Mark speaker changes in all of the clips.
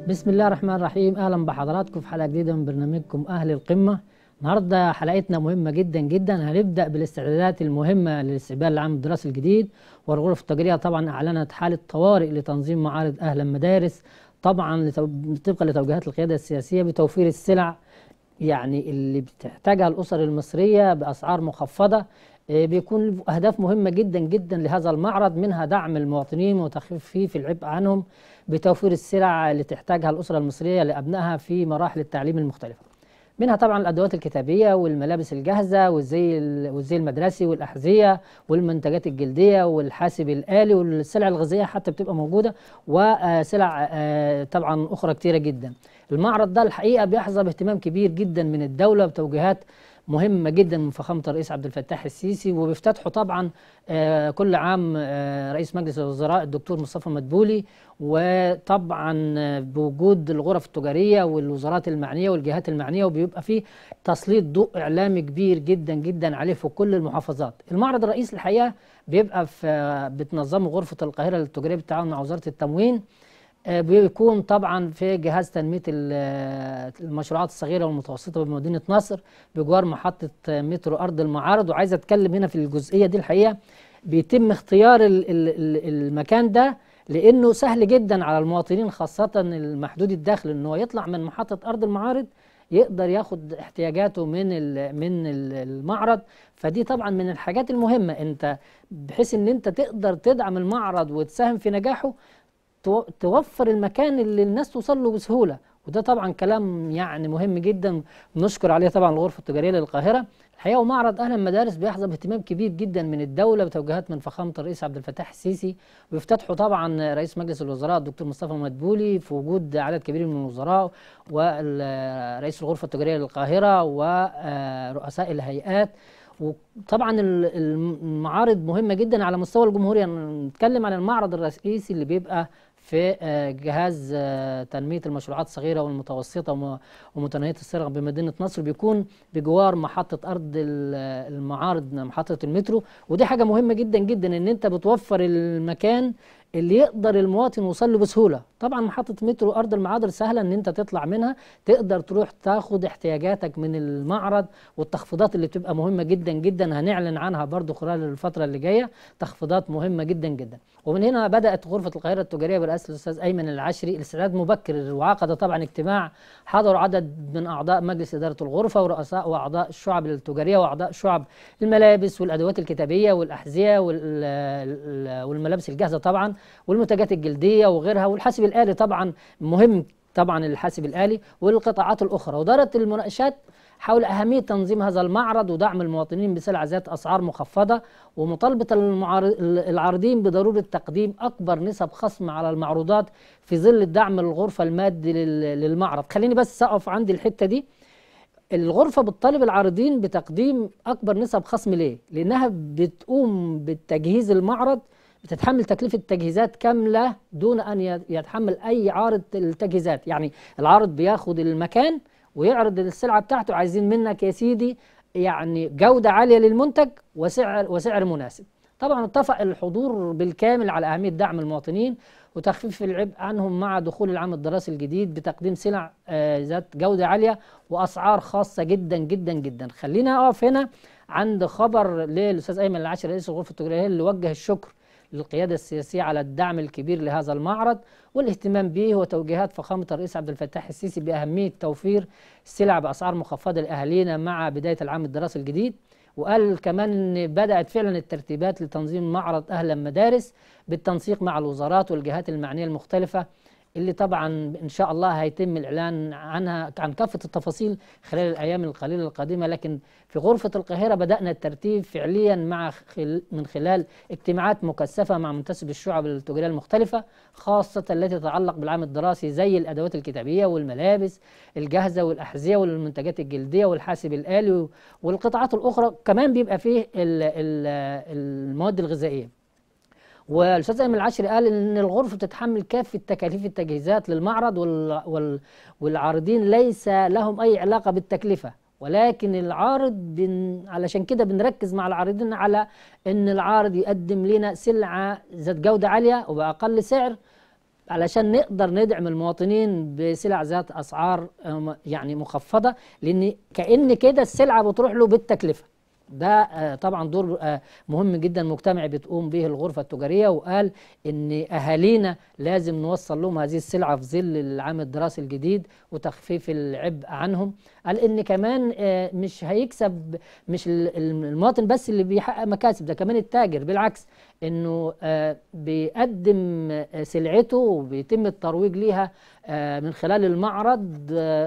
Speaker 1: بسم الله الرحمن الرحيم اهلا بحضراتكم في حلقه جديده من برنامجكم اهل القمه النهارده حلقتنا مهمه جدا جدا هنبدا بالاستعدادات المهمه للاستقبال العام الدراسي الجديد والغرف التجاريه طبعا اعلنت حاله طوارئ لتنظيم معارض اهل المدارس طبعا لتو- طبقا لتوجيهات القياده السياسيه بتوفير السلع يعني اللي بتحتاجها الاسر المصريه باسعار مخفضه آه، بيكون له اهداف مهمه جدا جدا لهذا المعرض منها دعم المواطنين وتخفيف العبء عنهم بتوفير السلع اللي تحتاجها الاسره المصريه لابنائها في مراحل التعليم المختلفه. منها طبعا الادوات الكتابيه والملابس الجاهزه والزي ال- والزي المدرسي والاحذيه والمنتجات الجلديه والحاسب الالي والسلع الغذائيه حتى بتبقى موجوده وسلع آه، طبعا اخرى كتيره جدا. المعرض ده الحقيقه بيحظى باهتمام كبير جدا من الدوله بتوجيهات مهمه جدا من فخامه الرئيس عبد الفتاح السيسي وبيفتتحوا طبعا آه، كل عام آه، رئيس مجلس الوزراء الدكتور مصطفى مدبولي وطبعا آه، بوجود الغرف التجاريه والوزارات المعنيه والجهات المعنيه وبيبقى فيه تسليط ضوء اعلامي كبير جدا جدا عليه في كل المحافظات. المعرض الرئيسي الحقيقه بيبقى في آه، بتنظمه غرفه القاهره للتجاريه بالتعاون مع وزاره التموين آه، بيكون طبعا في جهاز تنميه ال- آه، المشروعات الصغيره والمتوسطه بمدينه نصر بجوار محطه آه، مترو ارض المعارض وعايز اتكلم هنا في الجزئيه دي الحقيقه بيتم اختيار ال- ال- ال- المكان ده لانه سهل جدا على المواطنين خاصه المحدود الدخل ان هو يطلع من محطه ارض المعارض يقدر ياخد احتياجاته من ال- من ال- المعرض فدي طبعا من الحاجات المهمه انت بحيث ان انت تقدر تدعم المعرض وتساهم في نجاحه تو- توفر المكان اللي الناس توصل له بسهوله وده طبعا كلام يعني مهم جدا نشكر عليه طبعا الغرفه التجاريه للقاهره الحقيقه ومعرض اهل المدارس بيحظى باهتمام كبير جدا من الدوله بتوجيهات من فخامه الرئيس عبد الفتاح السيسي ويفتتحه طبعا رئيس مجلس الوزراء الدكتور مصطفى مدبولي في وجود عدد كبير من الوزراء ورئيس الغرفه التجاريه للقاهره ورؤساء الهيئات وطبعا ال- المعارض مهمه جدا على مستوى الجمهوريه نتكلم عن المعرض الرئيسي اللي بيبقى في آه، جهاز آه، تنميه المشروعات الصغيره والمتوسطه وم- ومتناهيه الصغر بمدينه نصر بيكون بجوار محطه ارض ال- المعارض محطه المترو ودي حاجه مهمه جدا جدا ان انت بتوفر المكان اللي يقدر المواطن يوصل له بسهوله طبعا محطه مترو ارض المعارض سهله ان انت تطلع منها تقدر تروح تاخد احتياجاتك من المعرض والتخفيضات اللي بتبقى مهمه جدا جدا هنعلن عنها برضو خلال الفتره اللي جايه تخفيضات مهمه جدا جدا ومن هنا بدات غرفه القاهره التجاريه برئاسه الاستاذ ايمن العشري الاستعداد مبكر وعقد طبعا اجتماع حضر عدد من اعضاء مجلس اداره الغرفه ورؤساء واعضاء الشعب التجاريه واعضاء شعب الملابس والادوات الكتابيه والاحذيه وال- ال- والملابس الجاهزه طبعا والمنتجات الجلديه وغيرها والحاسب الالي طبعا مهم طبعا الحاسب الالي والقطاعات الاخرى ودارت المناقشات حول أهمية تنظيم هذا المعرض ودعم المواطنين بسلع ذات أسعار مخفضة ومطالبة المعار- العارضين بضرورة تقديم أكبر نسب خصم على المعروضات في ظل الدعم الغرفة المادي لل- للمعرض خليني بس أقف عندي الحتة دي الغرفة بتطالب العارضين بتقديم أكبر نسب خصم ليه؟ لأنها بتقوم بالتجهيز المعرض بتتحمل تكلفة تجهيزات كاملة دون أن يت- يتحمل أي عارض التجهيزات يعني العارض بياخد المكان ويعرض السلعة بتاعته عايزين منك يا سيدي يعني جودة عالية للمنتج وسعر وسعر مناسب طبعا اتفق الحضور بالكامل على أهمية دعم المواطنين وتخفيف العبء عنهم مع دخول العام الدراسي الجديد بتقديم سلع آه، ذات جودة عالية وأسعار خاصة جدا جدا جدا خلينا أقف هنا عند خبر للأستاذ أيمن العاشر رئيس الغرفة التجارية اللي وجه الشكر للقيادة السياسية على الدعم الكبير لهذا المعرض والاهتمام به وتوجيهات فخامة الرئيس عبد الفتاح السيسي بأهمية توفير السلع بأسعار مخفضة لأهالينا مع بداية العام الدراسي الجديد وقال كمان ان بدات فعلا الترتيبات لتنظيم معرض اهل المدارس بالتنسيق مع الوزارات والجهات المعنيه المختلفه اللي طبعا ان شاء الله هيتم الاعلان عنها عن كافه التفاصيل خلال الايام القليله القادمه لكن في غرفه القاهره بدانا الترتيب فعليا مع خل من خلال اجتماعات مكثفه مع منتسب الشعب التجاريه المختلفه خاصه التي تتعلق بالعام الدراسي زي الادوات الكتابيه والملابس الجاهزه والاحذيه والمنتجات الجلديه والحاسب الالي والقطاعات الاخرى كمان بيبقى فيه ال- ال- المواد الغذائيه والاستاذ ايمن العشري قال ان الغرفه بتتحمل كافه تكاليف التجهيزات للمعرض وال وال والعارضين ليس لهم اي علاقه بالتكلفه ولكن العارض بن علشان كده بنركز مع العارضين على ان العارض يقدم لنا سلعه ذات جوده عاليه وباقل سعر علشان نقدر ندعم المواطنين بسلع ذات اسعار آه، يعني مخفضه لان كان كده السلعه بتروح له بالتكلفه ده آه، طبعا دور آه، مهم جدا مجتمعي بتقوم به الغرفة التجارية وقال ان اهالينا لازم نوصل لهم هذه السلعة في ظل العام الدراسي الجديد وتخفيف العبء عنهم قال ان كمان آه، مش هيكسب مش المواطن بس اللي بيحقق مكاسب ده كمان التاجر بالعكس انه بيقدم سلعته وبيتم الترويج ليها من خلال المعرض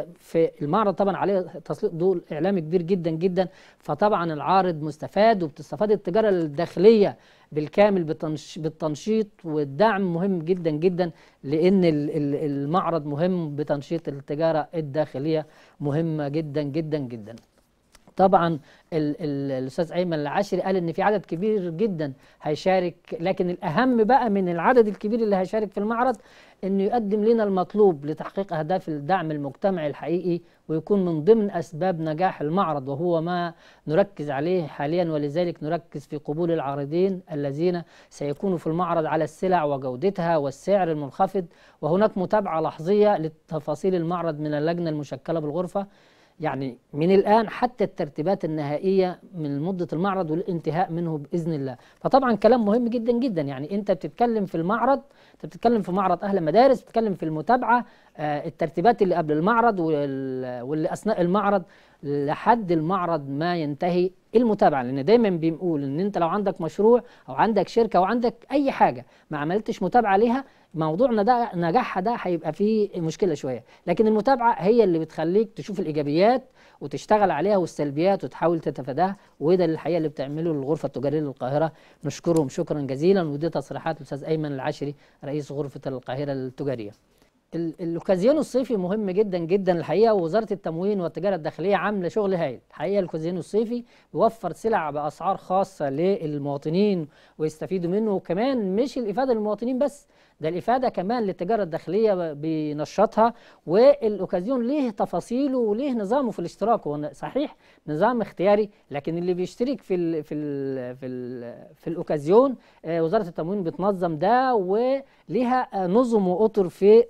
Speaker 1: في المعرض طبعا عليه تسليط ضوء اعلامي كبير جدا جدا فطبعا العارض مستفاد وبتستفاد التجاره الداخليه بالكامل بالتنشيط والدعم مهم جدا جدا لان المعرض مهم بتنشيط التجاره الداخليه مهمه جدا جدا جدا طبعا الاستاذ ايمن العشري قال ان في عدد كبير جدا هيشارك لكن الاهم بقى من العدد الكبير اللي هيشارك في المعرض انه يقدم لنا المطلوب لتحقيق اهداف الدعم المجتمعي الحقيقي ويكون من ضمن اسباب نجاح المعرض وهو ما نركز عليه حاليا ولذلك نركز في قبول العارضين الذين سيكونوا في المعرض على السلع وجودتها والسعر المنخفض وهناك متابعه لحظيه لتفاصيل المعرض من اللجنه المشكله بالغرفه يعني من الآن حتى الترتيبات النهائية من مدة المعرض والانتهاء منه بإذن الله فطبعا كلام مهم جدا جدا يعني أنت بتتكلم في المعرض أنت بتتكلم في معرض أهل المدارس بتتكلم في المتابعة آه الترتيبات اللي قبل المعرض واللي أثناء المعرض لحد المعرض ما ينتهي المتابعه لان دايما بنقول ان انت لو عندك مشروع او عندك شركه او عندك اي حاجه ما عملتش متابعه ليها موضوع نجاحها ده هيبقى فيه مشكله شويه لكن المتابعه هي اللي بتخليك تشوف الايجابيات وتشتغل عليها والسلبيات وتحاول تتفاداها وده الحقيقه اللي بتعمله الغرفه التجاريه للقاهره نشكرهم شكرا جزيلا ودي تصريحات الاستاذ ايمن العشري رئيس غرفه القاهره التجاريه الاوكازيون الصيفي مهم جدا جدا الحقيقه ووزاره التموين والتجاره الداخليه عامله شغل هايل الحقيقه الاوكازيون الصيفي بيوفر سلع باسعار خاصه للمواطنين ويستفيدوا منه وكمان مش الافاده للمواطنين بس ده الإفادة كمان للتجارة الداخلية بنشاطها والأوكازيون ليه تفاصيله وليه نظامه في الاشتراك هو صحيح نظام اختياري لكن اللي بيشترك في ال في ال في ال في الأوكازيون آه، وزارة التموين بتنظم ده وليها نظم وأطر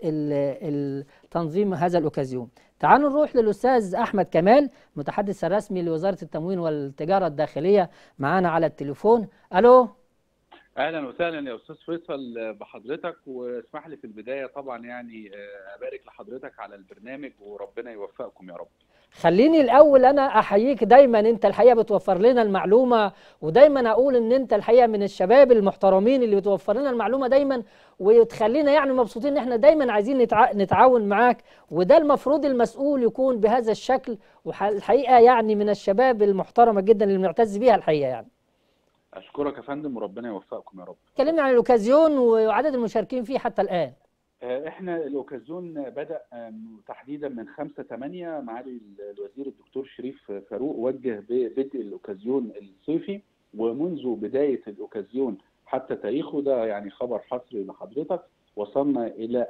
Speaker 1: في تنظيم هذا الأوكازيون تعالوا نروح للأستاذ أحمد كمال متحدث الرسمي لوزارة التموين والتجارة الداخلية معانا على التليفون ألو
Speaker 2: اهلا وسهلا يا استاذ فيصل بحضرتك واسمح لي في البدايه طبعا يعني آه، ابارك لحضرتك على البرنامج وربنا يوفقكم يا رب
Speaker 1: خليني الاول انا احييك دايما انت الحقيقه بتوفر لنا المعلومه ودايما اقول ان انت الحقيقه من الشباب المحترمين اللي بتوفر لنا المعلومه دايما وتخلينا يعني مبسوطين ان احنا دايما عايزين نتعاون معاك وده المفروض المسؤول يكون بهذا الشكل والحقيقه يعني من الشباب المحترمه جدا اللي بنعتز بيها الحقيقه يعني
Speaker 2: اشكرك يا فندم وربنا يوفقكم يا رب
Speaker 1: اتكلمنا عن الاوكازيون وعدد المشاركين فيه حتى الان
Speaker 2: آه، احنا الاوكازيون بدا تحديدا من 5 8 معالي الوزير الدكتور شريف فاروق وجه ببدء الاوكازيون الصيفي ومنذ بدايه الاوكازيون حتى تاريخه ده يعني خبر حصري لحضرتك وصلنا الى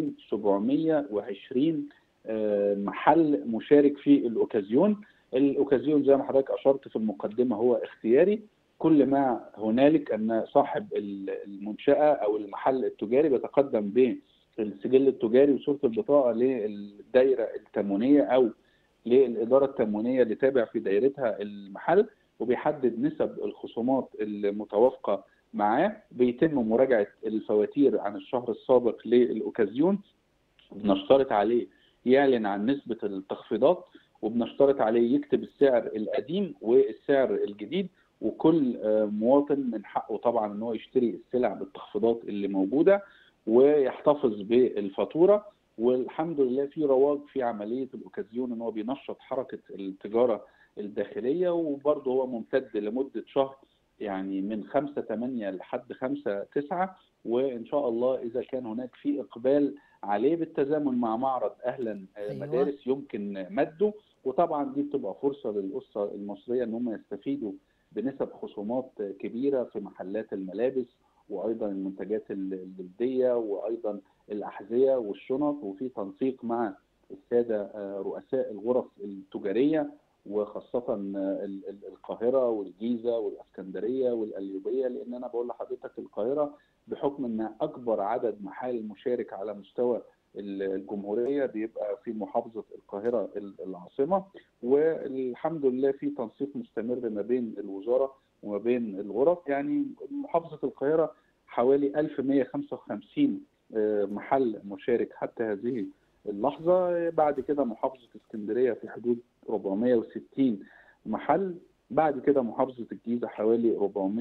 Speaker 2: 2720 آه، محل مشارك في الاوكازيون الاوكازيون زي ما حضرتك اشرت في المقدمه هو اختياري كل ما هنالك ان صاحب المنشاه او المحل التجاري بيتقدم بالسجل التجاري وصوره البطاقه للدائره التموينيه او للاداره التموينيه اللي تابع في دائرتها المحل وبيحدد نسب الخصومات المتوافقه معاه بيتم مراجعه الفواتير عن الشهر السابق للاوكازيون بنشترط عليه يعلن عن نسبه التخفيضات وبنشترط عليه يكتب السعر القديم والسعر الجديد وكل آه، مواطن من حقه طبعا ان هو يشتري السلع بالتخفيضات اللي موجوده ويحتفظ بالفاتوره والحمد لله في رواج في عمليه الاوكازيون ان هو بينشط حركه التجاره الداخليه وبرضه هو ممتد لمده شهر يعني من 5 8 لحد 5 9 وان شاء الله اذا كان هناك في اقبال عليه بالتزامن مع معرض اهلا آه، أيوة. مدارس يمكن مده وطبعا دي بتبقى فرصه للاسره المصريه ان هم يستفيدوا بنسب خصومات كبيره في محلات الملابس وايضا المنتجات الجلديه وايضا الاحذيه والشنط وفي تنسيق مع الساده آه، رؤساء الغرف التجاريه وخاصة القاهرة والجيزة والاسكندرية والقليوبية لأن أنا بقول لحضرتك القاهرة بحكم ان اكبر عدد محال مشارك على مستوى الجمهوريه بيبقى في محافظه القاهره العاصمه والحمد لله في تنسيق مستمر ما بين الوزاره وما بين الغرف يعني محافظه القاهره حوالي 1155 محل مشارك حتى هذه اللحظه بعد كده محافظه اسكندريه في حدود 460 محل بعد كده محافظة الجيزة حوالي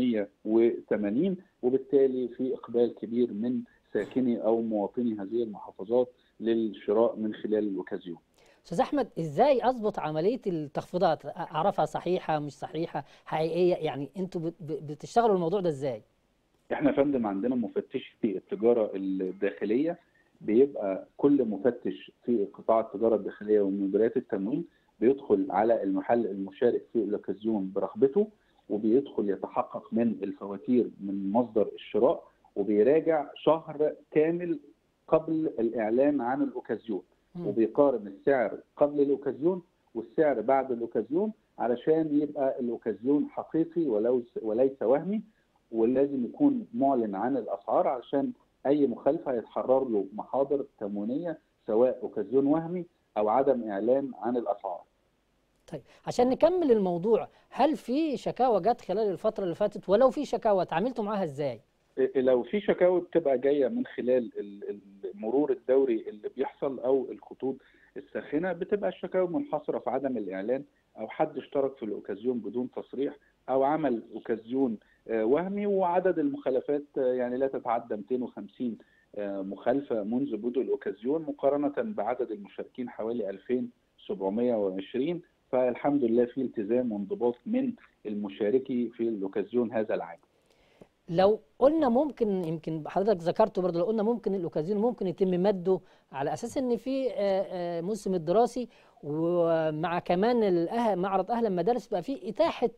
Speaker 2: 480 وبالتالي في إقبال كبير من ساكني أو مواطني هذه المحافظات للشراء من خلال الأوكازيون
Speaker 1: استاذ احمد ازاي اضبط عمليه التخفيضات اعرفها صحيحه مش صحيحه حقيقيه يعني انتوا بتشتغلوا الموضوع ده ازاي
Speaker 2: احنا فندم عندنا مفتش في التجاره الداخليه بيبقى كل مفتش في قطاع التجاره الداخليه ومديريات التموين بيدخل على المحل المشارك في الاوكازيون برغبته وبيدخل يتحقق من الفواتير من مصدر الشراء وبيراجع شهر كامل قبل الاعلان عن الاوكازيون وبيقارن السعر قبل الاوكازيون والسعر بعد الاوكازيون علشان يبقى الاوكازيون حقيقي ولو وليس وهمي ولازم يكون معلن عن الاسعار علشان اي مخالفه يتحرر له محاضر تموينيه سواء اوكازيون وهمي او عدم اعلان عن الاسعار.
Speaker 1: طيب عشان نكمل الموضوع هل في شكاوى جت خلال الفتره اللي فاتت ولو في شكاوى اتعاملتوا معاها ازاي؟
Speaker 2: لو في شكاوى بتبقى جايه من خلال المرور الدوري اللي بيحصل او الخطوط الساخنه بتبقى الشكاوى منحصره في عدم الاعلان او حد اشترك في الاوكازيون بدون تصريح او عمل اوكازيون وهمي وعدد المخالفات يعني لا تتعدى 250 مخالفه منذ بدء الاوكازيون مقارنه بعدد المشاركين حوالي 2720 فالحمد لله في التزام وانضباط من المشاركي في الاوكازيون هذا العام.
Speaker 1: لو قلنا ممكن يمكن حضرتك ذكرته برضه لو قلنا ممكن الاوكازيون ممكن يتم مده على اساس ان في موسم الدراسي ومع كمان معرض اهل المدارس بقى في اتاحه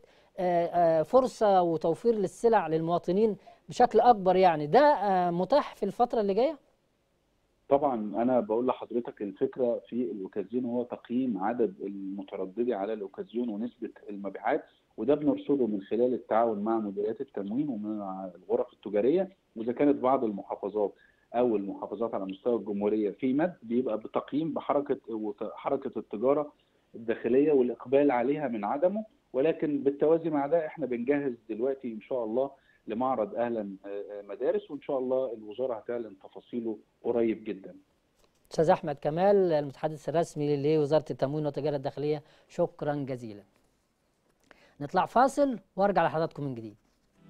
Speaker 1: فرصه وتوفير للسلع للمواطنين بشكل اكبر يعني ده متاح في الفتره اللي جايه؟
Speaker 2: طبعا انا بقول لحضرتك الفكره في الاوكازيون هو تقييم عدد المترددي على الاوكازيون ونسبه المبيعات وده بنرصده من خلال التعاون مع مديريات التموين ومع الغرف التجاريه واذا كانت بعض المحافظات او المحافظات على مستوى الجمهوريه في مد بيبقى بتقييم بحركه حركه التجاره الداخليه والاقبال عليها من عدمه ولكن بالتوازي مع ده احنا بنجهز دلوقتي ان شاء الله لمعرض اهلا مدارس وان شاء الله الوزاره هتعلن تفاصيله قريب جدا.
Speaker 1: استاذ احمد كمال المتحدث الرسمي لوزاره التموين والتجاره الداخليه شكرا جزيلا. نطلع فاصل وارجع لحضراتكم من جديد.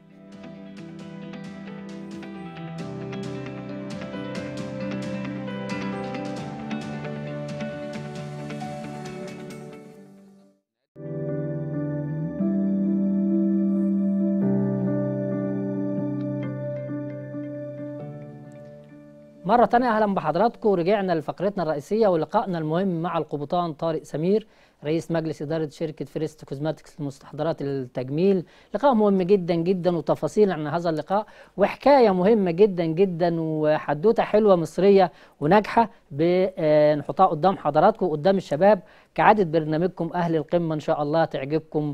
Speaker 1: مرة تانية أهلا بحضراتكم ورجعنا لفقرتنا الرئيسية ولقائنا المهم مع القبطان طارق سمير رئيس مجلس إدارة شركة فيرست كوزماتكس لمستحضرات التجميل لقاء مهم جدا جدا وتفاصيل عن هذا اللقاء وحكاية مهمة جدا جدا وحدوتة حلوة مصرية وناجحة بنحطها قدام حضراتكم وقدام الشباب كعادة برنامجكم أهل القمة إن شاء الله تعجبكم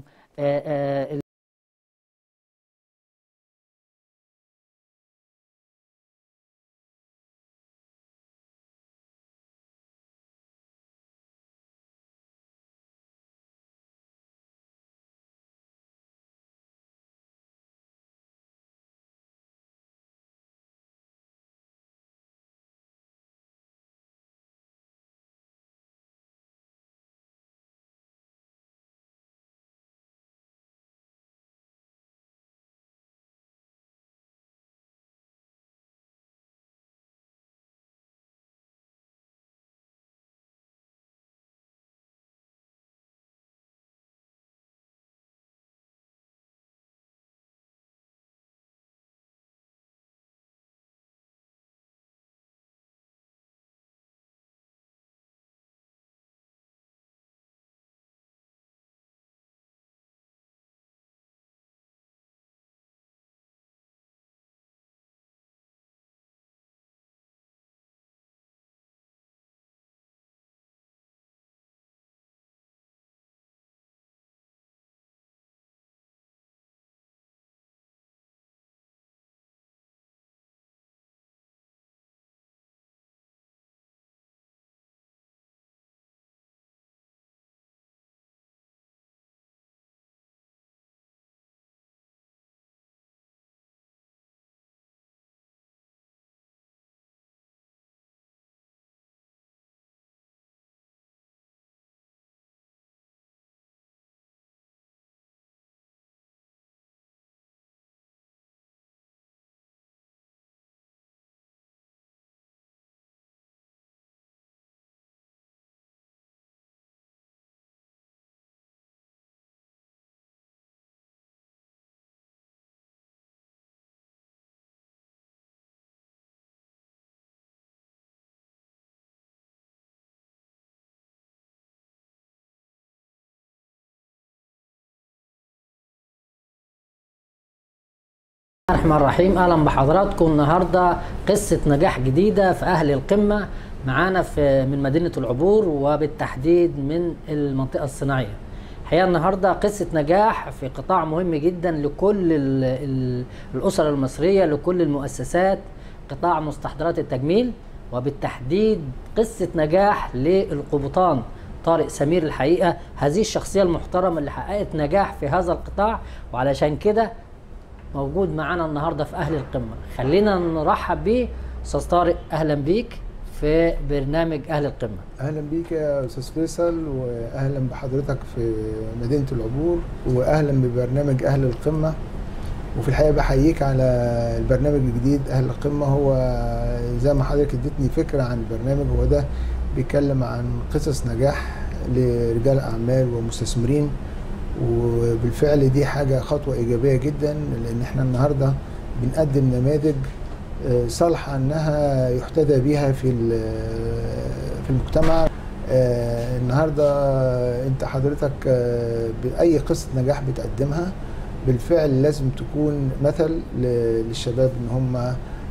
Speaker 1: الرحمن الرحيم اهلا بحضراتكم النهارده قصه نجاح جديده في اهل القمه معانا في من مدينه العبور وبالتحديد من المنطقه الصناعيه الحقيقه النهارده قصه نجاح في قطاع مهم جدا لكل ال ال الاسر المصريه لكل المؤسسات قطاع مستحضرات التجميل وبالتحديد قصه نجاح للقبطان طارق سمير الحقيقه هذه الشخصيه المحترمه اللي حققت نجاح في هذا القطاع وعلشان كده موجود معانا النهارده في اهل القمه خلينا نرحب بيه استاذ طارق اهلا بيك في برنامج اهل القمه
Speaker 3: اهلا بيك يا استاذ فيصل واهلا بحضرتك في مدينه العبور واهلا ببرنامج اهل القمه وفي الحقيقه بحييك على البرنامج الجديد اهل القمه هو زي ما حضرتك اديتني فكره عن البرنامج هو ده بيتكلم عن قصص نجاح لرجال اعمال ومستثمرين وبالفعل دي حاجه خطوه ايجابيه جدا لان احنا النهارده بنقدم نماذج صالحه انها يحتذى بها في في المجتمع النهارده انت حضرتك باي قصه نجاح بتقدمها بالفعل لازم تكون مثل للشباب ان هم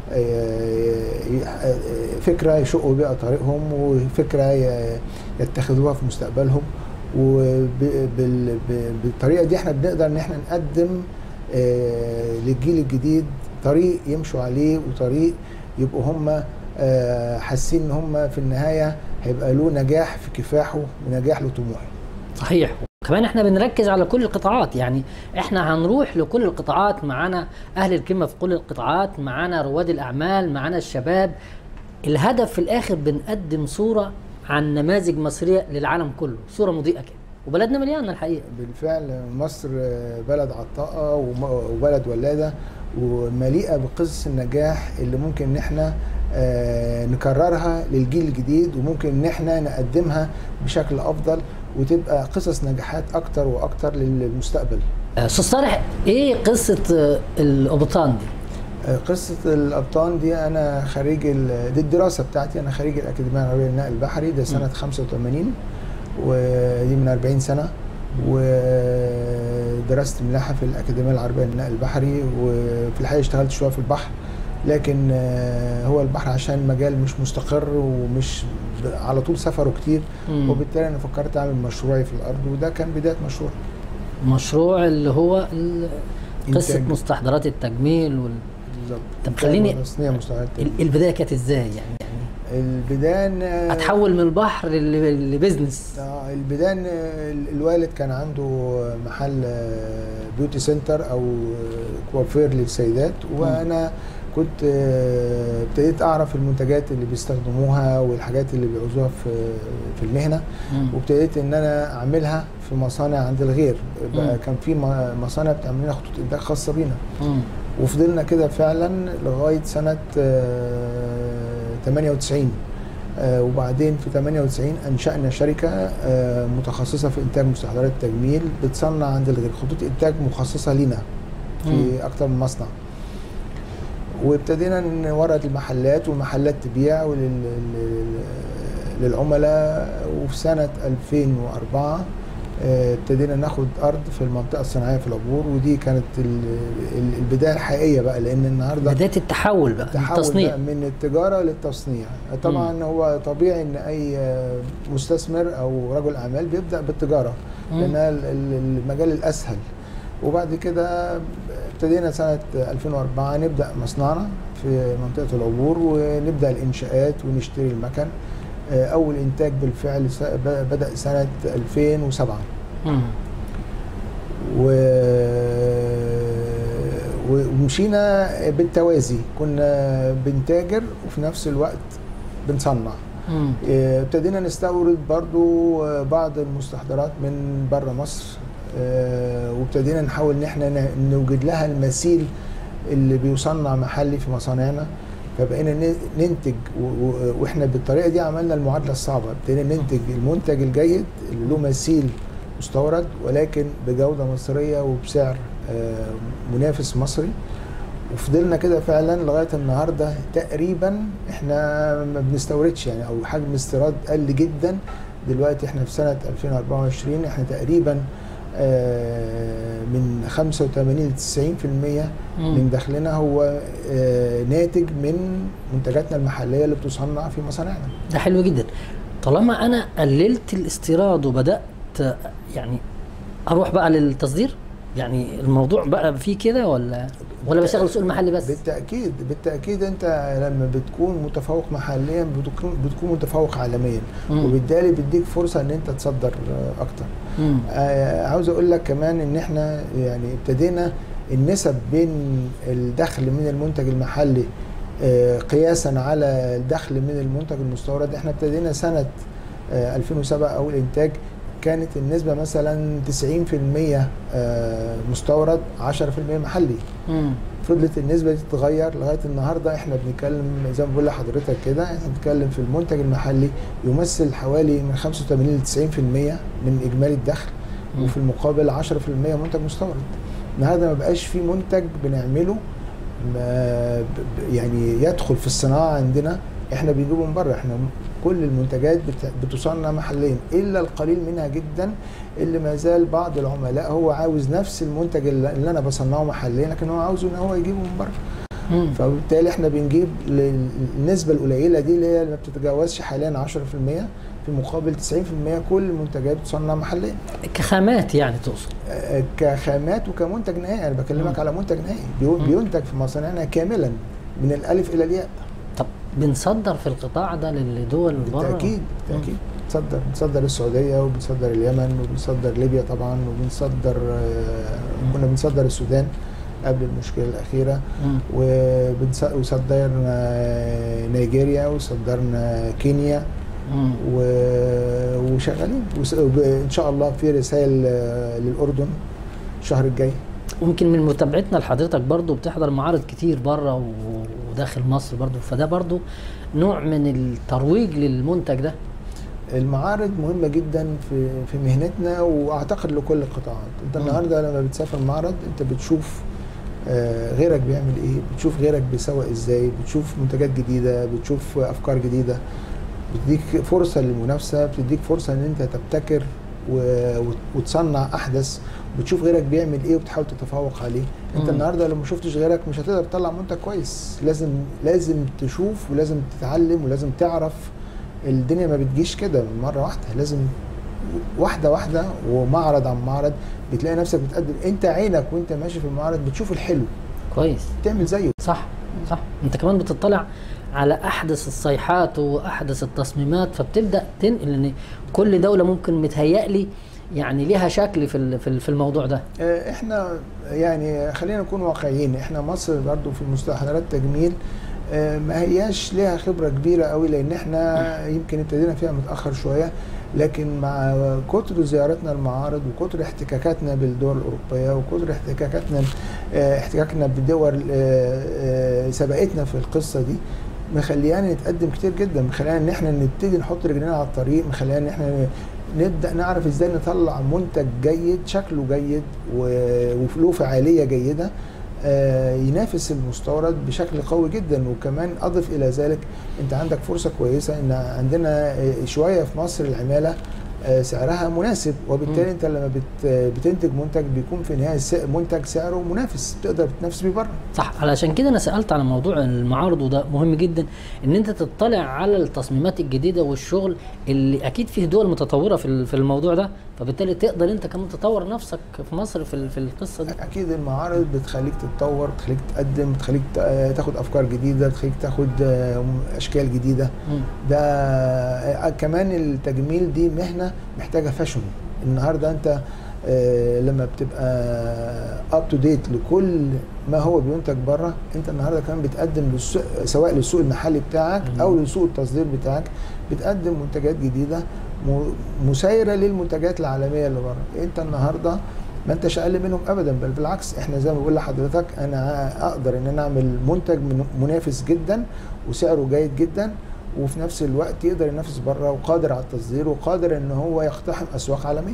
Speaker 3: فكره يشقوا بيها طريقهم وفكره يتخذوها في مستقبلهم وبالطريقه دي احنا بنقدر ان احنا نقدم للجيل الجديد طريق يمشوا عليه وطريق يبقوا هم حاسين ان هم في النهايه هيبقى له نجاح في كفاحه ونجاح لطموحه.
Speaker 1: صحيح كمان احنا بنركز على كل القطاعات يعني احنا هنروح لكل القطاعات معانا اهل الكلمه في كل القطاعات معانا رواد الاعمال معانا الشباب الهدف في الاخر بنقدم صوره عن نماذج مصريه للعالم كله صوره مضيئه كده وبلدنا مليانه الحقيقه
Speaker 3: بالفعل مصر بلد عطاءه وبلد ولاده ومليئه بقصص النجاح اللي ممكن ان احنا نكررها للجيل الجديد وممكن ان احنا نقدمها بشكل افضل وتبقى قصص نجاحات اكتر واكتر للمستقبل.
Speaker 1: استاذ صالح ايه قصه القبطان دي؟
Speaker 3: قصة الأبطان دي أنا خريج دي الدراسة بتاعتي أنا خريج الأكاديمية العربية للنقل البحري ده سنة 85 ودي من 40 سنة ودرست ملاحة في الأكاديمية العربية للنقل البحري وفي الحقيقة اشتغلت شوية في البحر لكن هو البحر عشان مجال مش مستقر ومش على طول سفره كتير
Speaker 1: مم.
Speaker 3: وبالتالي أنا فكرت أعمل مشروعي في الأرض وده كان بداية مشروع
Speaker 1: مشروع اللي هو ال- قصه
Speaker 3: إنتاج.
Speaker 1: مستحضرات التجميل وال...
Speaker 3: بالظبط
Speaker 1: طب خليني-
Speaker 3: تصنيع مستحضرات
Speaker 1: ال- البدايه كانت ازاي يعني
Speaker 3: البداية إن-
Speaker 1: اتحول من البحر ل- لبزنس
Speaker 3: آه، البداية إن ال- الوالد كان عنده محل آه، بيوتي سنتر او آه، كوافير للسيدات وانا كنت آه، ابتديت اعرف المنتجات اللي بيستخدموها والحاجات اللي بيعوزوها في في المهنه
Speaker 1: مم.
Speaker 3: وابتديت ان انا اعملها في مصانع عند الغير بقى
Speaker 1: مم.
Speaker 3: كان في م- مصانع بتعمل لنا خطوط انتاج خاصه بينا
Speaker 1: مم.
Speaker 3: وفضلنا كده فعلا لغايه سنه آه، 98 آه، وبعدين في 98 انشانا شركه آه، متخصصه في انتاج مستحضرات التجميل بتصنع عند الغير خطوط انتاج مخصصه لينا
Speaker 1: مم.
Speaker 3: في اكتر من مصنع وابتدينا نورد المحلات والمحلات تبيع ولل- لل- للعملاء وفي سنه 2004 آه، ابتدينا ناخد ارض في المنطقه الصناعيه في العبور ودي كانت ال- ال- البدايه الحقيقيه بقى لان النهارده
Speaker 1: بدايه التحول بقى
Speaker 3: التحول
Speaker 1: التصنيع
Speaker 3: بقى من التجاره للتصنيع طبعا هو طبيعي ان اي آه، مستثمر او رجل اعمال بيبدا بالتجاره
Speaker 1: مم.
Speaker 3: لانها ال- ال- المجال الاسهل وبعد كده ابتدينا سنه 2004 نبدا مصنعنا في منطقه العبور ونبدا الانشاءات ونشتري المكن آه، اول انتاج بالفعل س- ب- بدا سنه 2007
Speaker 1: مم.
Speaker 3: و... ومشينا بالتوازي كنا بنتاجر وفي نفس الوقت بنصنع
Speaker 1: مم.
Speaker 3: اه، ابتدينا نستورد برضو اه، بعض المستحضرات من بره مصر اه، وابتدينا نحاول ان احنا ن- نوجد لها المثيل اللي بيصنع محلي في مصانعنا فبقينا ن- ننتج و- و- واحنا بالطريقه دي عملنا المعادله الصعبه ابتدينا ننتج المنتج الجيد اللي له مثيل مستورد ولكن بجوده مصريه وبسعر آه، منافس مصري وفضلنا كده فعلا لغايه النهارده تقريبا احنا ما بنستوردش يعني او حجم استيراد قل جدا دلوقتي احنا في سنه 2024 احنا تقريبا آه، من 85 ل 90%
Speaker 1: مم.
Speaker 3: من دخلنا هو آه، ناتج من منتجاتنا المحليه اللي بتصنع في مصانعنا
Speaker 1: ده حلو جدا طالما انا قللت الاستيراد وبدات يعني اروح بقى للتصدير يعني الموضوع بقى فيه كده ولا ولا بشتغل السوق المحلي بس
Speaker 3: بالتاكيد بالتاكيد انت لما بتكون متفوق محليا بتكون بتكون متفوق عالميا
Speaker 1: مم.
Speaker 3: وبالتالي بيديك فرصه ان انت تصدر آه، اكتر
Speaker 1: مم.
Speaker 3: آه، عاوز اقول لك كمان ان احنا يعني ابتدينا النسب بين الدخل من المنتج المحلي آه، قياسا على الدخل من المنتج المستورد احنا ابتدينا سنه آه، 2007 اول انتاج كانت النسبه مثلا 90% آه، مستورد 10% محلي
Speaker 1: مم.
Speaker 3: فضلت النسبه دي تتغير لغايه النهارده احنا بنتكلم زي ما بقول لحضرتك كده احنا بنتكلم في المنتج المحلي يمثل حوالي من 85 ل 90% من اجمالي الدخل
Speaker 1: مم.
Speaker 3: وفي المقابل 10% منتج مستورد النهارده ما بقاش في منتج بنعمله ما ب- ب- يعني يدخل في الصناعه عندنا احنا بنجيبه من بره احنا كل المنتجات بت- بتصنع محليا الا القليل منها جدا اللي ما زال بعض العملاء هو عاوز نفس المنتج اللي اللي انا بصنعه محليا لكن هو عاوزه ان هو يجيبه من بره
Speaker 1: مم.
Speaker 3: فبالتالي احنا بنجيب ل- النسبه القليله دي اللي هي اللي ما بتتجاوزش حاليا 10% في مقابل 90% كل المنتجات بتصنع محليا
Speaker 1: كخامات يعني تقصد
Speaker 3: آه، كخامات وكمنتج نهائي انا بكلمك
Speaker 1: مم.
Speaker 3: على منتج نهائي بيو-
Speaker 1: مم.
Speaker 3: بينتج في مصانعنا كاملا من الالف الى الياء
Speaker 1: طب بنصدر في القطاع ده للدول بره
Speaker 3: بالتاكيد بالتاكيد بنصدر بنصدر السعوديه وبنصدر اليمن وبنصدر ليبيا طبعا وبنصدر آه، كنا بنصدر السودان قبل المشكله الاخيره
Speaker 1: مم.
Speaker 3: وبنص- وصدرنا نيجيريا وصدرنا كينيا
Speaker 1: مم.
Speaker 3: و- وشغالين وس- وب- ان شاء الله في رسائل آه، للاردن الشهر الجاي
Speaker 1: ويمكن من متابعتنا لحضرتك برضو بتحضر معارض كتير بره و- وداخل مصر برضو فده برضو نوع من الترويج للمنتج ده
Speaker 3: المعارض مهمة جدا في في مهنتنا واعتقد لكل القطاعات، انت
Speaker 1: مم.
Speaker 3: النهارده لما بتسافر معرض انت بتشوف آه، غيرك بيعمل ايه، بتشوف غيرك بيسوق ازاي، بتشوف منتجات جديدة، بتشوف افكار جديدة، بتديك فرصة للمنافسة، بتديك فرصة ان انت تبتكر و- وت- وتصنع احدث، بتشوف غيرك بيعمل ايه وبتحاول تتفوق عليه، انت
Speaker 1: مم.
Speaker 3: النهارده لو ما شفتش غيرك مش هتقدر تطلع منتج كويس، لازم لازم تشوف ولازم تتعلم ولازم تعرف الدنيا ما بتجيش كده من مره واحده لازم واحده واحده ومعرض عن معرض بتلاقي نفسك بتقدم انت عينك وانت ماشي في المعرض بتشوف الحلو
Speaker 1: كويس
Speaker 3: تعمل زيه
Speaker 1: صح صح انت كمان بتطلع على احدث الصيحات واحدث التصميمات فبتبدا تنقل ان كل دوله ممكن متهيألي يعني ليها شكل في ال- في ال- في الموضوع ده
Speaker 3: آه، احنا يعني خلينا نكون واقعيين احنا مصر برضو في مستحضرات تجميل آه، ما هياش ليها خبره كبيره قوي لان احنا يمكن ابتدينا فيها متاخر شويه لكن مع كتر زيارتنا المعارض وكتر احتكاكاتنا بالدول الاوروبيه وكتر احتكاكاتنا آه، احتكاكنا بدول آه، آه، سبقتنا في القصه دي مخليانا نتقدم كتير جدا مخليانا ان احنا نبتدي نحط رجلنا على الطريق مخليانا ان احنا نبدا نعرف ازاي نطلع منتج جيد شكله جيد و- وله فعاليه جيده آه، ينافس المستورد بشكل قوي جدا وكمان اضف الى ذلك انت عندك فرصه كويسه ان عندنا آه، شويه في مصر العماله آه، سعرها مناسب وبالتالي
Speaker 1: مم.
Speaker 3: انت لما بت- بتنتج منتج بيكون في النهايه الس- منتج سعره منافس تقدر تنافس بيه بره
Speaker 1: صح علشان كده انا سالت على موضوع المعارض وده مهم جدا ان انت تطلع على التصميمات الجديده والشغل اللي اكيد فيه دول متطوره في ال- في الموضوع ده فبالتالي تقدر انت كمان تطور نفسك في مصر في ال- في القصه دي
Speaker 3: اكيد المعارض بتخليك تتطور بتخليك تقدم بتخليك ت- آه، تاخد افكار جديده بتخليك تاخد آه، اشكال جديده
Speaker 1: مم.
Speaker 3: ده آه، كمان التجميل دي مهنه محتاجه فاشن النهارده انت آه، لما بتبقى اب تو ديت لكل ما هو بينتج بره انت النهارده كمان بتقدم للسوق سواء للسوق المحلي بتاعك او لسوق التصدير بتاعك بتقدم منتجات جديده م- مسايره للمنتجات العالميه اللي بره انت النهارده ما انتش اقل منهم ابدا بل بالعكس احنا زي ما بقول لحضرتك انا اقدر ان انا اعمل منتج من- منافس جدا وسعره جيد جدا وفي نفس الوقت يقدر ينافس بره وقادر على التصدير وقادر ان هو يقتحم اسواق عالميه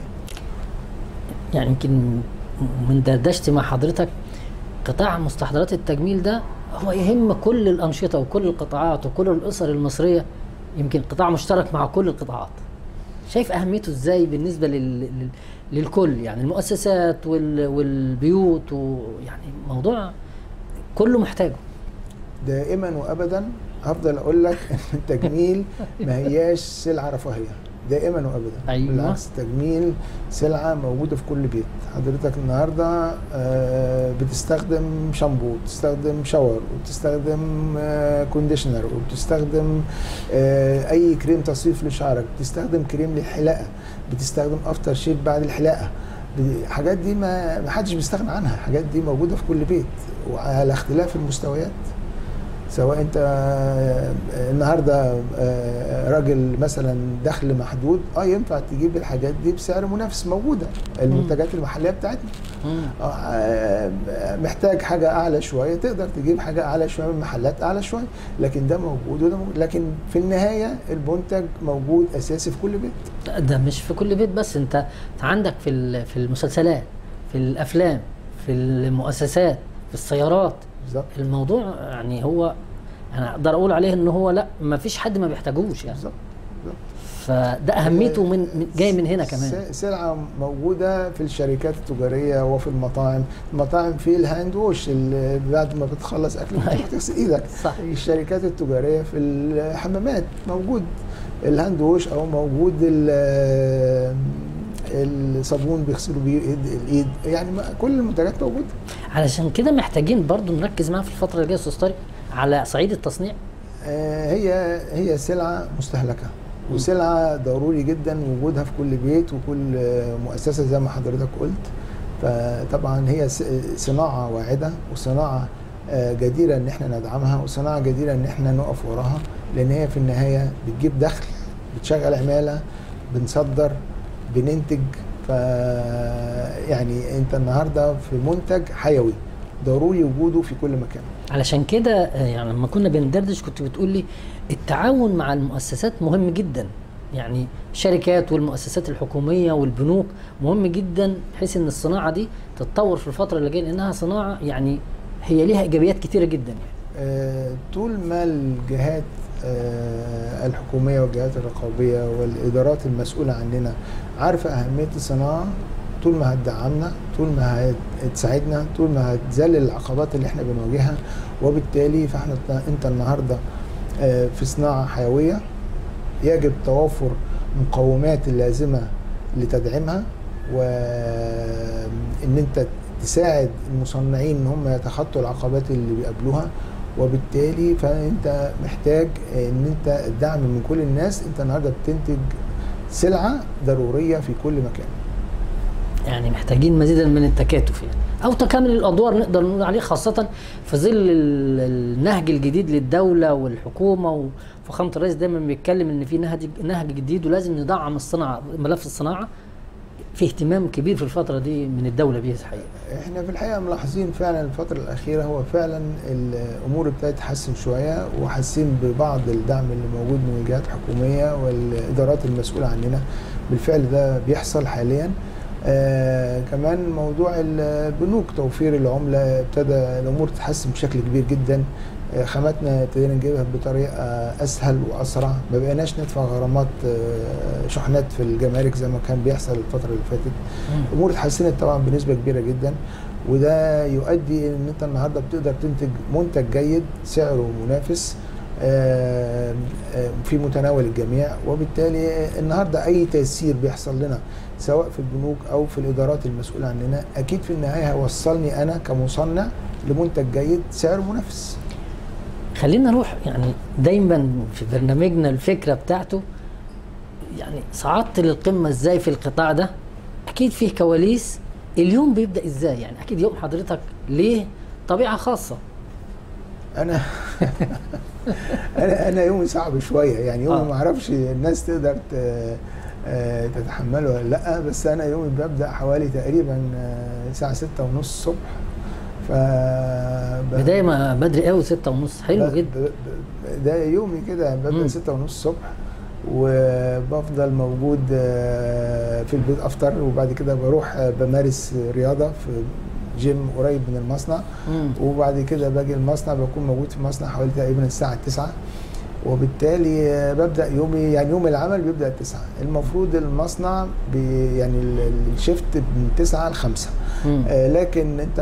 Speaker 1: يعني يمكن من دردشتي مع حضرتك قطاع مستحضرات التجميل ده هو يهم كل الأنشطة وكل القطاعات وكل الأسر المصرية يمكن قطاع مشترك مع كل القطاعات شايف اهميته ازاي بالنسبه لل... لل... للكل يعني المؤسسات وال... والبيوت ويعني موضوع كله محتاجه
Speaker 3: دائما وابدا هفضل اقول لك ان التجميل ما هياش سلعه رفاهيه دائما وابدا
Speaker 1: أيوة.
Speaker 3: بالعكس التجميل سلعه موجوده في كل بيت حضرتك النهارده آه، بتستخدم شامبو بتستخدم شاور وبتستخدم آه، كونديشنر وبتستخدم آه، اي كريم تصفيف لشعرك بتستخدم كريم للحلاقه بتستخدم افتر شيف بعد الحلاقه الحاجات دي ما ما حدش بيستغنى عنها الحاجات دي موجوده في كل بيت وعلى اختلاف المستويات سواء انت آه، النهارده آه، راجل مثلا دخل محدود اه ينفع تجيب الحاجات دي بسعر منافس موجوده المنتجات المحليه بتاعتنا
Speaker 1: مم.
Speaker 3: آه، محتاج حاجه اعلى شويه تقدر تجيب حاجه اعلى شويه من محلات اعلى شويه لكن ده موجود وده موجود لكن في النهايه المنتج موجود اساسي في كل بيت
Speaker 1: ده مش في كل بيت بس انت انت عندك في ال- في المسلسلات في الافلام في المؤسسات في السيارات
Speaker 3: بالظبط
Speaker 1: الموضوع يعني هو انا اقدر اقول عليه ان هو لا ما فيش حد ما بيحتاجوش يعني
Speaker 3: بالظبط بالظبط.
Speaker 1: فده اهميته من من- جاي من هنا كمان
Speaker 3: س- سلعه موجوده في الشركات التجاريه وفي المطاعم المطاعم في الهاند ووش اللي بعد ما بتخلص اكل بتروح تغسل ايدك
Speaker 1: صح
Speaker 3: الشركات التجاريه في الحمامات موجود الهاند ووش او موجود ال- الصابون بيغسلوا بيه إيد- الايد يعني ما- كل المنتجات موجوده
Speaker 1: علشان كده محتاجين برضو نركز معاها في الفتره اللي جايه يا استاذ طارق على صعيد التصنيع
Speaker 3: آه، هي هي سلعه مستهلكه وسلعه ضروري جدا وجودها في كل بيت وكل آه، مؤسسه زي ما حضرتك قلت فطبعا هي س- صناعه واعده وصناعه آه، جديره ان احنا ندعمها وصناعه جديره ان احنا نقف وراها لان هي في النهايه بتجيب دخل بتشغل عماله بنصدر بننتج ف يعني انت النهارده في منتج حيوي ضروري وجوده في كل مكان
Speaker 1: علشان كده آه، يعني لما كنا بندردش كنت بتقول لي التعاون مع المؤسسات مهم جدا يعني الشركات والمؤسسات الحكوميه والبنوك مهم جدا بحيث ان الصناعه دي تتطور في الفتره اللي جايه لانها صناعه يعني هي ليها ايجابيات كتيره جدا يعني
Speaker 3: آه، طول ما الجهات آه، الحكومية والجهات الرقابية والإدارات المسؤولة عننا عارفة أهمية الصناعة طول ما هتدعمنا طول ما هتساعدنا طول ما هتذلل العقبات اللي احنا بنواجهها وبالتالي فاحنا انت النهارده آه، في صناعة حيوية يجب توافر مقومات اللازمة لتدعيمها وان انت تساعد المصنعين ان هم يتخطوا العقبات اللي بيقابلوها وبالتالي فانت محتاج ان انت الدعم من كل الناس انت النهارده بتنتج سلعه ضروريه في كل مكان
Speaker 1: يعني محتاجين مزيدا من التكاتف يعني او تكامل الادوار نقدر نقول عليه خاصه في ظل ال- النهج الجديد للدوله والحكومه وفخامه الرئيس دايما بيتكلم ان في نهج نهج جديد ولازم ندعم الصناعه ملف الصناعه في اهتمام كبير في الفتره دي من الدوله بيه الحقيقه
Speaker 3: احنا في الحقيقه ملاحظين فعلا الفتره الاخيره هو فعلا الامور ابتدت تتحسن شويه وحاسين ببعض الدعم اللي موجود من الجهات الحكوميه والادارات المسؤوله عننا بالفعل ده بيحصل حاليا آه كمان موضوع البنوك توفير العمله ابتدى الامور تتحسن بشكل كبير جدا آه خاماتنا ابتدينا نجيبها بطريقه اسهل واسرع ما بقيناش ندفع غرامات آه شحنات في الجمارك زي ما كان بيحصل الفتره اللي فاتت الامور اتحسنت طبعا بنسبه كبيره جدا وده يؤدي ان انت النهارده بتقدر تنتج منتج جيد سعره منافس آه، آه، في متناول الجميع وبالتالي النهارده اي تيسير بيحصل لنا سواء في البنوك او في الادارات المسؤوله عننا اكيد في النهايه هيوصلني انا كمصنع لمنتج جيد سعره منافس
Speaker 1: خلينا نروح يعني دايما في برنامجنا الفكره بتاعته يعني صعدت للقمه ازاي في القطاع ده اكيد فيه كواليس اليوم بيبدا ازاي يعني اكيد يوم حضرتك ليه طبيعه خاصه
Speaker 3: انا انا انا يومي صعب شويه يعني يومي
Speaker 1: آه.
Speaker 3: ما اعرفش الناس تقدر ت- آه، تتحمله ولا لا بس انا يومي ببدا حوالي تقريبا آه، الساعه ستة ونص الصبح ف
Speaker 1: بدايه ما بدري قوي ستة ونص حلو
Speaker 3: ب-
Speaker 1: جدا
Speaker 3: ب- ب- ده يومي كده
Speaker 1: مم.
Speaker 3: ببدا ستة ونص الصبح وبفضل موجود آه، في البيت افطر وبعد كده بروح آه، بمارس رياضه في جيم قريب من المصنع
Speaker 1: مم.
Speaker 3: وبعد كده باجي المصنع بكون موجود في المصنع حوالي تقريبا الساعة 9 وبالتالي آه، ببدا يومي يعني يوم العمل بيبدا التسعة المفروض المصنع بي يعني ال- ال- الشيفت من 9 ل 5
Speaker 1: مم.
Speaker 3: آه، لكن انت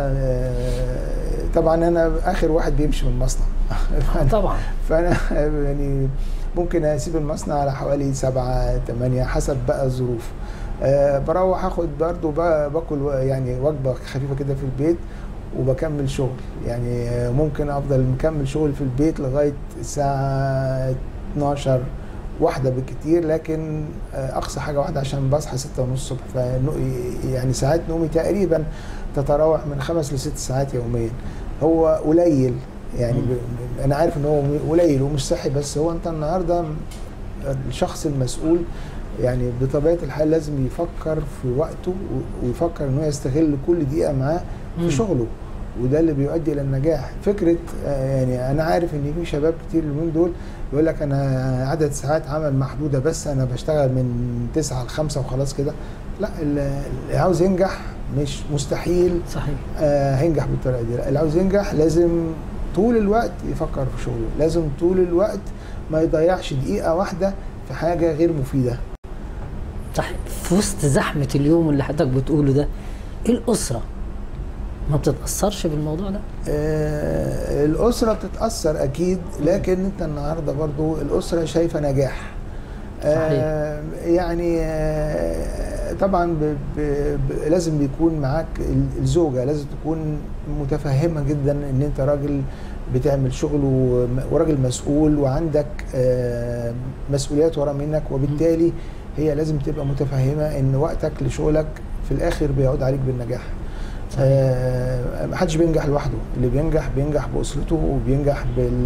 Speaker 3: آه، طبعا انا اخر واحد بيمشي من المصنع
Speaker 1: طبعا
Speaker 3: فانا يعني ممكن اسيب المصنع على حوالي سبعة تمانية حسب بقى الظروف أه بروح اخد برضو بقى باكل و- يعني وجبه خفيفه كده في البيت وبكمل شغل يعني آه، ممكن افضل مكمل شغل في البيت لغايه الساعه 12 واحدة بالكتير لكن آه، أقصى حاجة واحدة عشان بصحى ستة ونص الصبح فنو- يعني ساعات نومي تقريبا تتراوح من خمس لست ساعات يوميا هو قليل يعني
Speaker 1: مم.
Speaker 3: ب- أنا عارف إن هو قليل ومش صحي بس هو أنت النهاردة الشخص المسؤول يعني بطبيعة الحال لازم يفكر في وقته و- ويفكر إن هو يستغل كل دقيقة معاه
Speaker 1: مم.
Speaker 3: في شغله وده اللي بيؤدي الى النجاح فكره آه، يعني انا عارف ان في شباب كتير اليومين دول يقول لك انا عدد ساعات عمل محدوده بس انا بشتغل من 9 ل 5 وخلاص كده لا اللي اللي عاوز ينجح مش مستحيل
Speaker 1: صحيح
Speaker 3: آه، هينجح بالطريقه دي لا، اللي عاوز ينجح لازم طول الوقت يفكر في شغله لازم طول الوقت ما يضيعش دقيقه واحده في حاجه غير مفيده
Speaker 1: صح في وسط زحمة اليوم اللي حضرتك بتقوله ده الأسرة ما بتتأثرش بالموضوع ده؟
Speaker 3: آه، الأسرة بتتأثر أكيد لكن أنت النهاردة برضو الأسرة شايفة نجاح آه، يعني آه، طبعا ب ب ب لازم بيكون معاك ال- الزوجة لازم تكون متفهمة جدا ان انت راجل بتعمل شغل وم- وراجل مسؤول وعندك آه، مسؤوليات ورا منك وبالتالي هي لازم تبقى متفهمة ان وقتك لشغلك في الاخر بيعود عليك بالنجاح
Speaker 1: صحيح.
Speaker 3: آه، محدش بينجح لوحده اللي بينجح بينجح باسرته وبينجح بال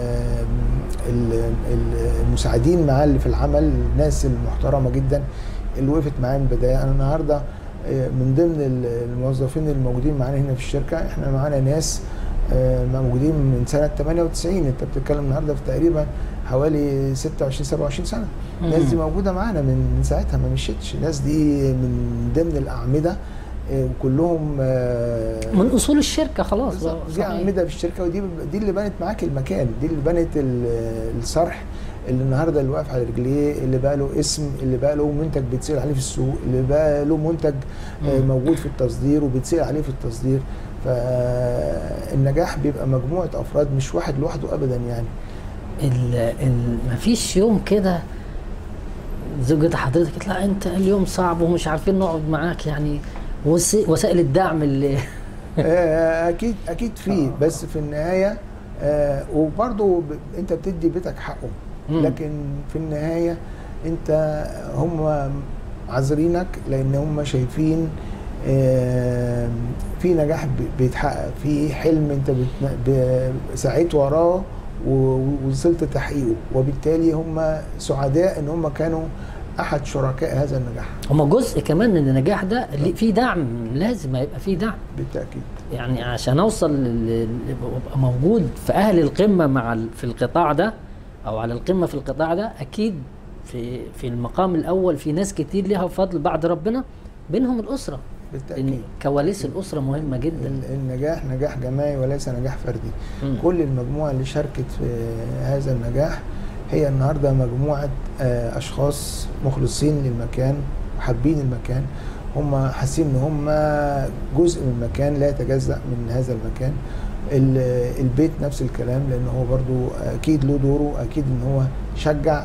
Speaker 3: ال- ال- المساعدين معاه اللي في العمل الناس المحترمه جدا اللي وقفت معاه من البدايه انا النهارده آه، من ضمن ال- الموظفين الموجودين معانا هنا في الشركه احنا معانا ناس آه، موجودين من سنه 98 انت بتتكلم النهارده في تقريبا حوالي 26 27 سنه الناس دي موجوده معانا من من ساعتها ما مشيتش الناس دي من ضمن الاعمده آه، وكلهم آه،
Speaker 1: من أصول الشركة خلاص
Speaker 3: بالظبط.
Speaker 1: بقى.
Speaker 3: دي
Speaker 1: صحيح.
Speaker 3: اعمده في الشركه ودي دي اللي بنت معاك المكان دي اللي بنت ال- الصرح اللي النهارده اللي واقف على رجليه اللي بقى له اسم اللي بقى له منتج بيتسال عليه في السوق اللي بقى له منتج آه،
Speaker 1: مم.
Speaker 3: موجود في التصدير وبيتسال عليه في التصدير فالنجاح بيبقى مجموعه افراد مش واحد لوحده ابدا يعني
Speaker 1: ال ال مفيش يوم كده زوجة حضرتك تطلع انت اليوم صعب ومش عارفين نقعد معاك يعني وس- وسائل الدعم اللي
Speaker 3: آه، اكيد اكيد في بس في النهايه آه، وبرضه ب- انت بتدي بيتك حقه
Speaker 1: مم.
Speaker 3: لكن في النهايه انت هم عذرينك لان هم شايفين آه، في نجاح ب- بيتحقق في حلم انت بتنا- ب- سعيت وراه و- ووصلت تحقيقه وبالتالي هم سعداء ان هم كانوا احد شركاء هذا النجاح
Speaker 1: هما جزء كمان من النجاح ده اللي فيه دعم لازم يبقى فيه دعم
Speaker 3: بالتاكيد
Speaker 1: يعني عشان اوصل لل- ابقى موجود في اهل القمه مع ال- في القطاع ده او على القمه في القطاع ده اكيد في في المقام الاول في ناس كتير ليها فضل بعد ربنا بينهم الاسره
Speaker 3: بالتاكيد
Speaker 1: لان كواليس الاسره مهمه جدا
Speaker 3: ال- النجاح نجاح جماعي وليس نجاح فردي
Speaker 1: مم.
Speaker 3: كل المجموعة اللي شاركت في هذا النجاح هي النهاردة مجموعة آه، أشخاص مخلصين للمكان وحابين المكان هم حاسين ان هم جزء من المكان لا يتجزأ من هذا المكان ال- البيت نفس الكلام لان هو برضو اكيد له دوره اكيد ان هو شجع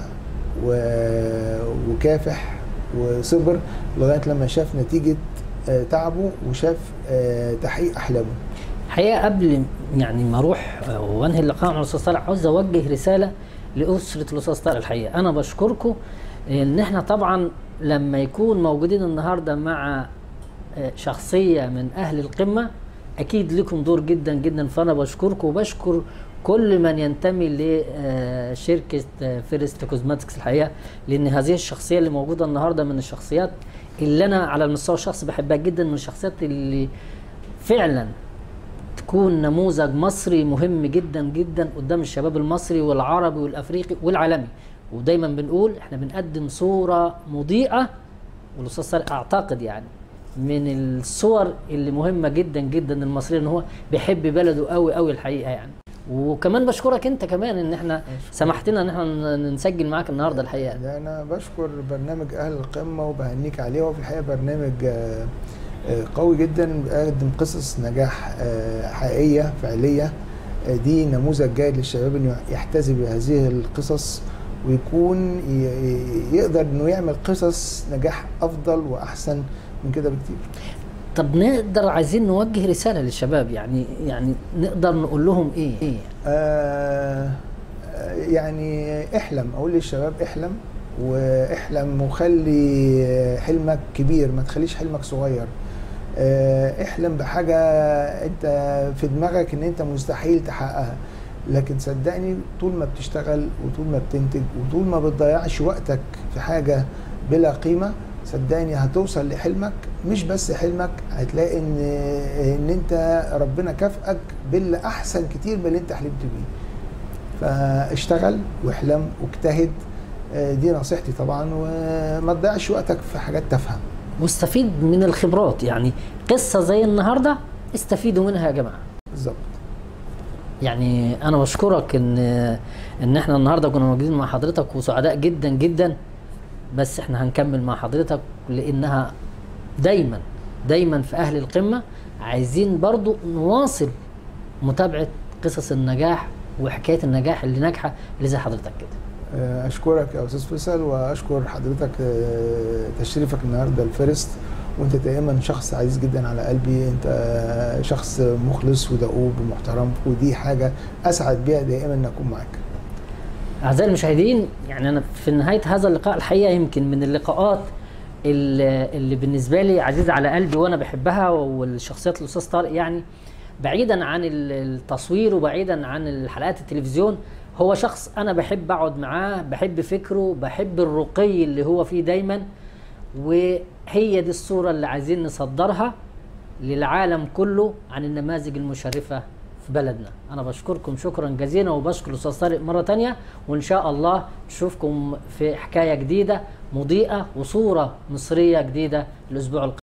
Speaker 3: و- وكافح وصبر لغايه لما شاف نتيجه آه، تعبه وشاف آه، تحقيق احلامه
Speaker 1: الحقيقه قبل يعني ما اروح آه، وانهي اللقاء مع الاستاذ طارق عاوز اوجه رساله لاسره الاستاذ طارق الحقيقه انا بشكركم ان احنا طبعا لما يكون موجودين النهارده مع آه، شخصيه من اهل القمه اكيد لكم دور جدا جدا فانا بشكركم وبشكر كل من ينتمي لشركه فيرست كوزماتكس الحقيقه لان هذه الشخصيه اللي موجوده النهارده من الشخصيات اللي انا على المستوى الشخصي بحبها جدا من الشخصيات اللي فعلا تكون نموذج مصري مهم جدا جدا قدام الشباب المصري والعربي والافريقي والعالمي ودايما بنقول احنا بنقدم صوره مضيئه والاستاذ صالح اعتقد يعني من الصور اللي مهمه جدا جدا المصري ان هو بيحب بلده قوي قوي الحقيقه يعني وكمان بشكرك انت كمان ان احنا سمحت لنا ان احنا ن- نسجل معاك النهارده الحقيقه
Speaker 3: ده انا بشكر برنامج اهل القمه وبهنيك عليه وفي الحقيقه برنامج آه، آه، قوي جدا بيقدم قصص نجاح آه، حقيقيه فعليه آه، دي نموذج جيد للشباب انه يحتذي بهذه القصص ويكون ي- ي- يقدر انه يعمل قصص نجاح افضل واحسن من كده بكتير
Speaker 1: طب نقدر عايزين نوجه رساله للشباب يعني يعني نقدر نقول لهم ايه ايه
Speaker 3: آه آه، يعني احلم اقول للشباب احلم واحلم وخلي حلمك كبير ما تخليش حلمك صغير آه، احلم بحاجة انت في دماغك ان انت مستحيل تحققها لكن صدقني طول ما بتشتغل وطول ما بتنتج وطول ما بتضيعش وقتك في حاجة بلا قيمة صدقني هتوصل لحلمك مش بس حلمك هتلاقي ان ان انت ربنا كافئك باللي احسن كتير من اللي انت حلمت بيه فاشتغل واحلم واجتهد آه، دي نصيحتي طبعا وما تضيعش وقتك في حاجات تافهه
Speaker 1: واستفيد من الخبرات يعني قصه زي النهارده استفيدوا منها يا جماعه
Speaker 3: بالظبط
Speaker 1: يعني انا بشكرك ان ان احنا النهارده كنا موجودين مع حضرتك وسعداء جدا جدا بس احنا هنكمل مع حضرتك لانها دايما دايما في اهل القمه عايزين برضو نواصل متابعه قصص النجاح وحكايه النجاح اللي ناجحه اللي زي حضرتك كده
Speaker 3: آه، اشكرك يا استاذ فيصل واشكر حضرتك آه، تشريفك النهارده الفيرست وانت دائما شخص عزيز جدا على قلبي انت آه، شخص مخلص ودؤوب ومحترم ودي حاجه اسعد بيها دائما ان اكون معاك
Speaker 1: أعزائي المشاهدين يعني أنا في نهاية هذا اللقاء الحقيقة يمكن من اللقاءات اللي, اللي بالنسبة لي عزيزة على قلبي وأنا بحبها والشخصيات الأستاذ طارق يعني بعيدا عن ال- التصوير وبعيدا عن الحلقات التلفزيون هو شخص أنا بحب أقعد معاه بحب فكره بحب الرقي اللي هو فيه دايما وهي دي الصورة اللي عايزين نصدرها للعالم كله عن النماذج المشرفة في بلدنا أنا بشكركم شكرا جزيلا وبشكر الأستاذ طارق مرة تانية وإن شاء الله نشوفكم في حكاية جديدة مضيئة وصورة مصرية جديدة الأسبوع القادم